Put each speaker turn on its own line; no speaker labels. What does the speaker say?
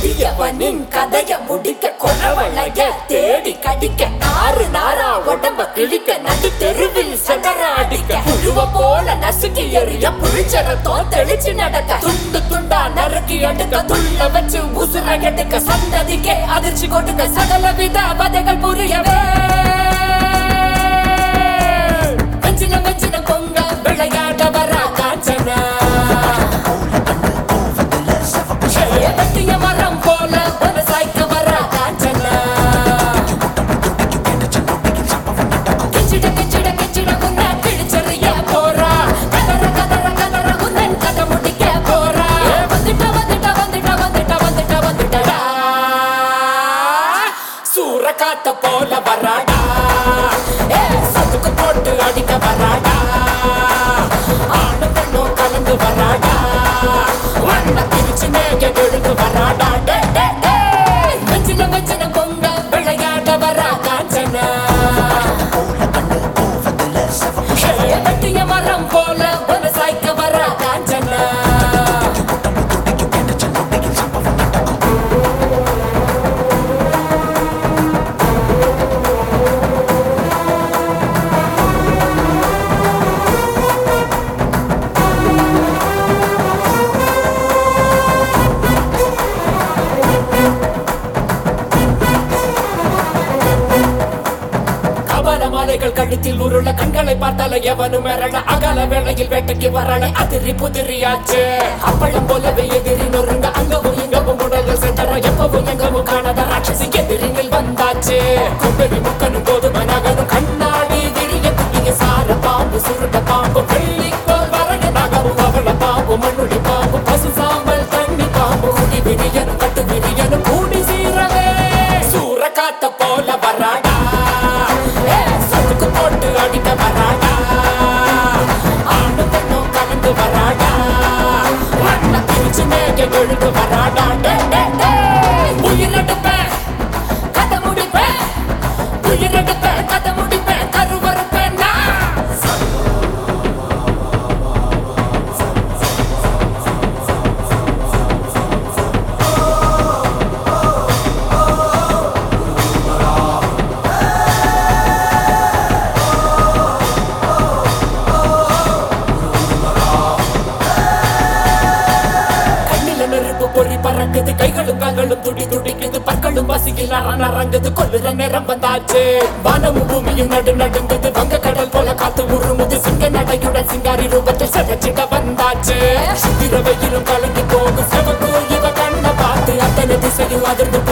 கொடியவனின் கதைய முடிக்க கொலவளைய தேடி கடிக்க நாறு நாரா உடம்ப கிழிக்க நடு தெருவில் செதற அடிக்க புழுவ போல நசுக்கி எறிய புளிச்சரத்தோ தெளிச்சு நடக்க துண்டு துண்டா நறுக்கி எடுக்க துள்ள வச்சு உசுர எடுக்க சந்ததிக்கே அதிர்ச்சி கொடுக்க சகல வித வதைகள் புரியவே வஞ்சின வஞ்சின பொங்க விளையாட வர காஞ்சனா வெட்டிய மரம் போல ஒரு சாய்க்க வர காஞ்சனா கிச்சிட கிச்சிட கிச்சிட உன்ன கிழிச்சறிய போறா கதற கதற கதற உன்னன் கதை முடிக்க போறா வந்துட்ட வந்துட்ட வந்துட்ட வந்துட்ட வந்துட்ட வந்துட்டடா சூற காத்த போல வராடா ஏ சதுக்கு போட்டு அடிக்க வராடா ஆணும் பெண்ணும் கலந்து வராடா வண்ண பிரிச்சு மேய விழுந்து வராடா டே டே டே வச்சின வச்சின பொங்க விளையாட வரா காஞ்சனா ஏ, வெட்டிய மரம் போல ஒரு சாய்க்க வரா காஞ்சனா கபல மாலைகள் கழுத்தில் உருள கண்களை பார்த்தால எவனும் மிரள அகல வேளையில் வேட்டைக்கு வரல அதிரி புதிரியாச்சு அப்பளம் போலவே எதிரி நொறுங்க அங்கவும் இங்கவும் உடல செதற எப்பவும் எங்கவும் காணாத ராட்சசி எதிரினில் வந்தாச்சு கும்பெரி முக்கனும் கோதுமை நகரும் கண்ணாடி விரிய குட்டிய சார பாம்பு சுருட்ட பாம்பு வெள்ளிக்கோல் வரைய நகரும் அவள பாம்பு மண்ணுளி பாம்பு பசு சாம்பல் தண்ணி பாம்பு குடி விரியனும் கட்டு விரியனும் கூடி சீரவே சூற காத்த போல வராடா ஏ, சதுக்கு போட்டு அடிக்க வராடா ஆணு பெண்ணும் கலந்து வராடா வண்ண பிரிச்சு மேக எழுந்து வராடா டே, டே, டே. உயிரெடுப்பேன் கதை முடிப்பேன் உயிரெடுப்பேன் கதை முடிப்பேன் கருவறுப்பேன் நான் கண்ணில நெருப்பு பொறி பறக்குது கைகளும் கால்களும் துடி துடிக்குது பற்களும் பசியில் நர நரங்குது கொல்லுற நேரம் வந்தாச்சு வானமும் பூமியும் நடு நடுங்குது வங்க கடல் போல காத்து உருமுது சிங்க நடையுடன் சிங்காரி ரூபத்தில் செதச்சிட வந்தாச்சு சித்திர வெயிலும் கலங்கி போகும் செவக்கு இவ கண்ண பார்த்து அத்தனை திசையும் அதிர்ந்து